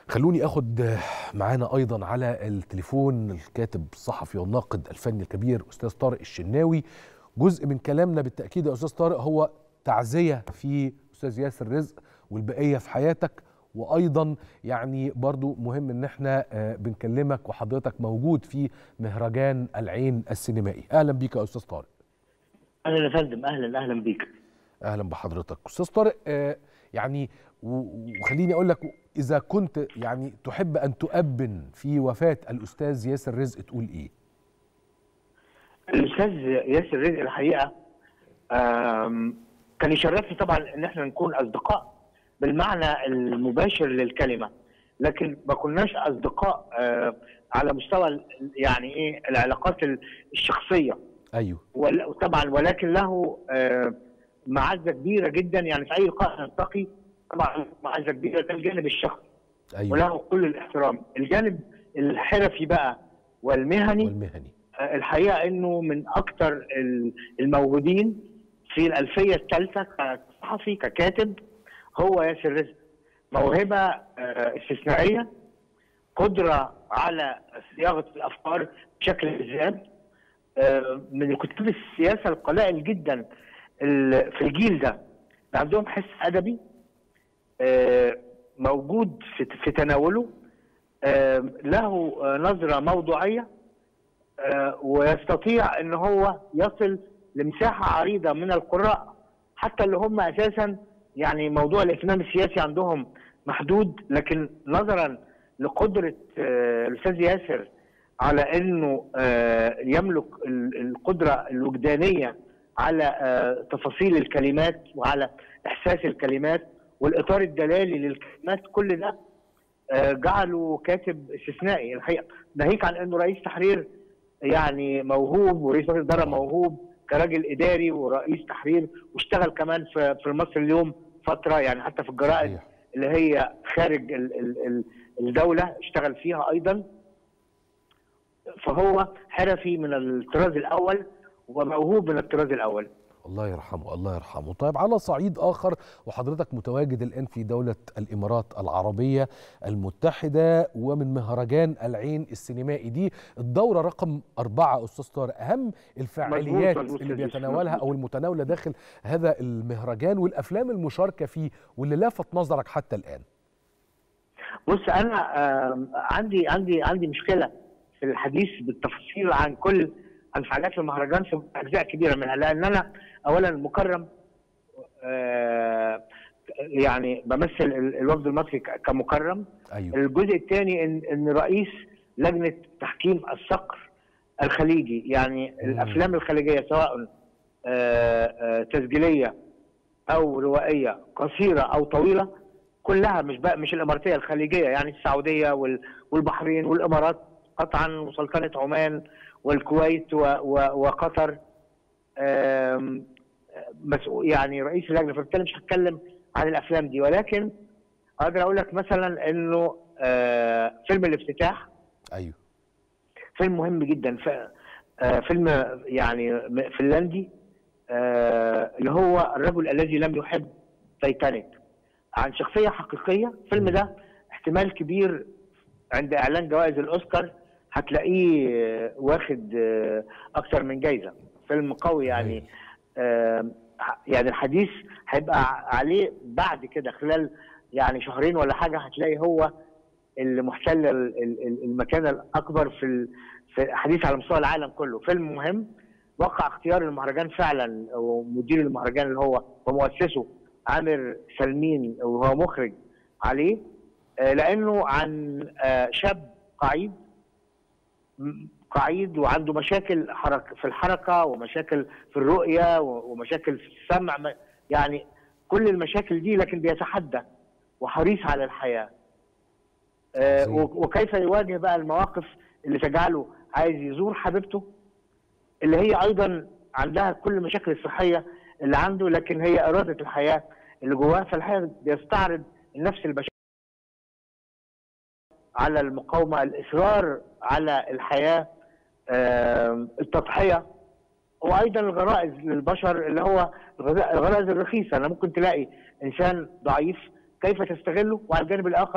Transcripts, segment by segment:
خلوني اخد معانا ايضا على التليفون الكاتب الصحفي والناقد الفني الكبير استاذ طارق الشناوي جزء من كلامنا بالتاكيد يا استاذ طارق هو تعزيه في استاذ ياسر رزق والبقيه في حياتك وايضا يعني برضو مهم ان احنا بنكلمك وحضرتك موجود في مهرجان العين السينمائي اهلا بيك يا استاذ طارق اهلا يا فندم اهلا اهلا بيك اهلا بحضرتك استاذ طارق يعني وخليني اقول لك اذا كنت يعني تحب ان تؤبن في وفاه الاستاذ ياسر رزق تقول ايه الاستاذ ياسر رزق الحقيقه كان يشرفني طبعا ان احنا نكون اصدقاء بالمعنى المباشر للكلمه لكن ما كناش اصدقاء على مستوى يعني ايه العلاقات الشخصيه ايوه وطبعا ولكن له معزه كبيره جدا يعني في اي لقاء نلتقي طبعا معزه كبيره ده الجانب الشخصي أيوة. وله كل الاحترام الجانب الحرفي بقى والمهني والمهني الحقيقه انه من اكثر الموجودين في الالفيه الثالثه كصحفي ككاتب هو ياسر رزق موهبه استثنائيه قدره على صياغه الافكار بشكل جذاب من كتاب السياسه القلائل جدا في الجيل ده عندهم حس ادبي موجود في تناوله له نظره موضوعيه ويستطيع ان هو يصل لمساحه عريضه من القراء حتى اللي هم اساسا يعني موضوع الاهتمام السياسي عندهم محدود لكن نظرا لقدره الاستاذ ياسر على انه يملك القدره الوجدانيه على تفاصيل الكلمات وعلى احساس الكلمات والاطار الدلالي للكلمات كل ده جعله كاتب استثنائي الحقيقه ناهيك عن انه رئيس تحرير يعني موهوب ورئيس مجلس اداره موهوب كراجل اداري ورئيس تحرير واشتغل كمان في في مصر اليوم فتره يعني حتى في الجرائد اللي هي خارج الدوله اشتغل فيها ايضا فهو حرفي من الطراز الاول وموهوب من الطراز الاول الله يرحمه الله يرحمه طيب على صعيد آخر وحضرتك متواجد الآن في دولة الإمارات العربية المتحدة ومن مهرجان العين السينمائي دي الدورة رقم أربعة أستاذ طارق أهم الفعاليات مزبوط اللي بيتناولها أو المتناولة داخل هذا المهرجان والأفلام المشاركة فيه واللي لافت نظرك حتى الآن بص أنا عندي عندي عندي مشكلة في الحديث بالتفصيل عن كل عن فعاليات المهرجان في اجزاء كبيره منها لان انا اولا مكرم آه يعني بمثل الوفد المصري كمكرم أيوة. الجزء الثاني ان ان رئيس لجنه تحكيم الصقر الخليجي يعني مم. الافلام الخليجيه سواء آه آه تسجيليه او روائيه قصيره او طويله كلها مش بقى مش الاماراتيه الخليجيه يعني السعوديه والبحرين والامارات قطعا وسلطنه عمان والكويت و و وقطر مسؤول يعني رئيس اللجنه فبالتالي مش هتكلم عن الافلام دي ولكن اقدر اقول لك مثلا انه فيلم الافتتاح ايوه فيلم مهم جدا فيلم يعني فنلندي اللي هو الرجل الذي لم يحب تايتانيك عن شخصيه حقيقيه الفيلم ده احتمال كبير عند اعلان جوائز الاوسكار هتلاقيه واخد اكثر من جايزه فيلم قوي يعني آه يعني الحديث هيبقى عليه بعد كده خلال يعني شهرين ولا حاجه هتلاقي هو اللي محتل المكان الاكبر في في الحديث على مستوى العالم كله فيلم مهم وقع اختيار المهرجان فعلا ومدير المهرجان اللي هو ومؤسسه عامر سلمين وهو مخرج عليه آه لانه عن آه شاب قعيد قعيد وعنده مشاكل حركة في الحركة ومشاكل في الرؤية ومشاكل في السمع يعني كل المشاكل دي لكن بيتحدى وحريص على الحياة آه وكيف يواجه بقى المواقف اللي تجعله عايز يزور حبيبته اللي هي أيضا عندها كل المشاكل الصحية اللي عنده لكن هي إرادة الحياة اللي جواه فالحقيقة بيستعرض النفس البشرية على المقاومة الإصرار على الحياة التضحية وأيضا الغرائز للبشر اللي هو الغرائز الرخيصة أنا ممكن تلاقي إنسان ضعيف كيف تستغله وعلى الجانب الآخر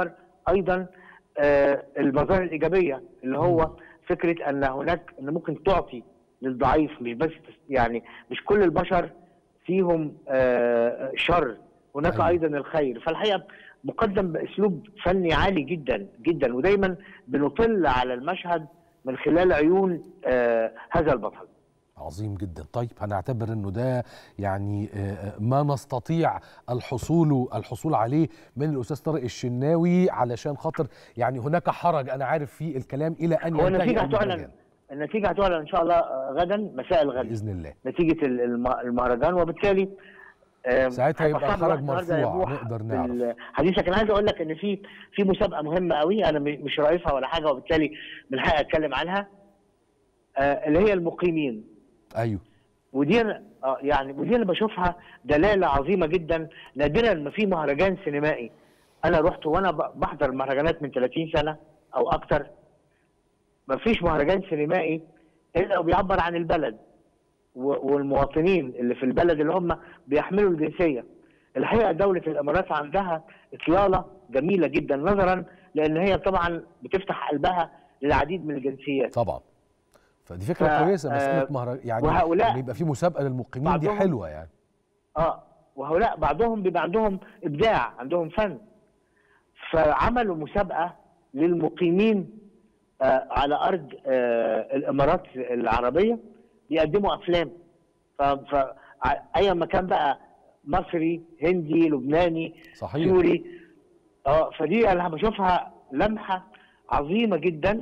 ايضا آه، المظاهر الايجابيه اللي هو فكره ان هناك ان ممكن تعطي للضعيف مش بس يعني مش كل البشر فيهم آه، شر هناك أيوة. ايضا الخير فالحقيقه مقدم باسلوب فني عالي جدا جدا ودايما بنطل على المشهد من خلال عيون آه، هذا البطل عظيم جدا طيب هنعتبر انه ده يعني آه، ما نستطيع الحصول الحصول عليه من الاستاذ طارق الشناوي علشان خاطر يعني هناك حرج انا عارف في الكلام الى ان هو ينتهي النتيجه هتعلن المهرجان النتيجه هتعلن ان شاء الله آه، غدا مساء الغد باذن الله نتيجه ال- الم- المهرجان وبالتالي آه، ساعتها هيبقى يبقى صعب خرج الواحد النهارده مرفوع، يبوح نقدر نعرف. بالحديث لكن عايز اقول لك ان في في مسابقه مهمه قوي انا م- مش رئيسها ولا حاجه وبالتالي من حقي اتكلم عنها آه، اللي هي المقيمين ايوه ودي انا آه، يعني ودي انا بشوفها دلاله عظيمه جدا نادرا ما في مهرجان سينمائي انا رحت وانا ب- بحضر مهرجانات من 30 سنه او اكتر ما فيش مهرجان سينمائي الا وبيعبر عن البلد و- والمواطنين اللي في البلد اللي هم بيحملوا الجنسيه الحقيقه دوله الامارات عندها اطلاله جميله جدا نظرا لان هي طبعا بتفتح قلبها للعديد من الجنسيات طبعا فدي فكره ف- كويسه مساله آه، مهرجان يعني وهؤلاء إن يبقى في مسابقه للمقيمين دي بعضهم- حلوه يعني اه وهؤلاء بعضهم بيبقى عندهم ابداع عندهم فن فعملوا مسابقه للمقيمين آه على ارض آه الامارات العربيه بيقدموا افلام ف, ف ع- اي مكان بقى مصري هندي لبناني صحيح سوري اه فدي انا بشوفها لمحه عظيمه جدا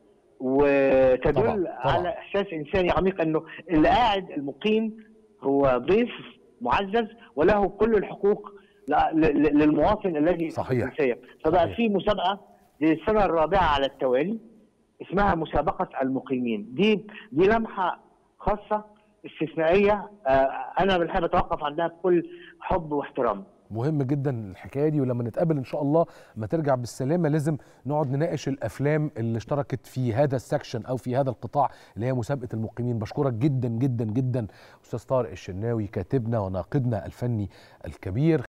وتدل طبعاً، طبعاً. على احساس انساني عميق انه اللي قاعد المقيم هو ضيف معزز وله كل الحقوق ل- ل- للمواطن الذي صحيح. الجنسيه فبقى صحيح. في مسابقه دي السنه الرابعه على التوالي اسمها مسابقه المقيمين دي دي لمحه خاصه استثنائيه آه، انا بالحقيقه بتوقف عندها بكل حب واحترام مهم جدا الحكايه دي ولما نتقابل ان شاء الله ما ترجع بالسلامه لازم نقعد نناقش الافلام اللي اشتركت في هذا السكشن او في هذا القطاع اللي هي مسابقه المقيمين بشكرك جدا جدا جدا استاذ طارق الشناوي كاتبنا وناقدنا الفني الكبير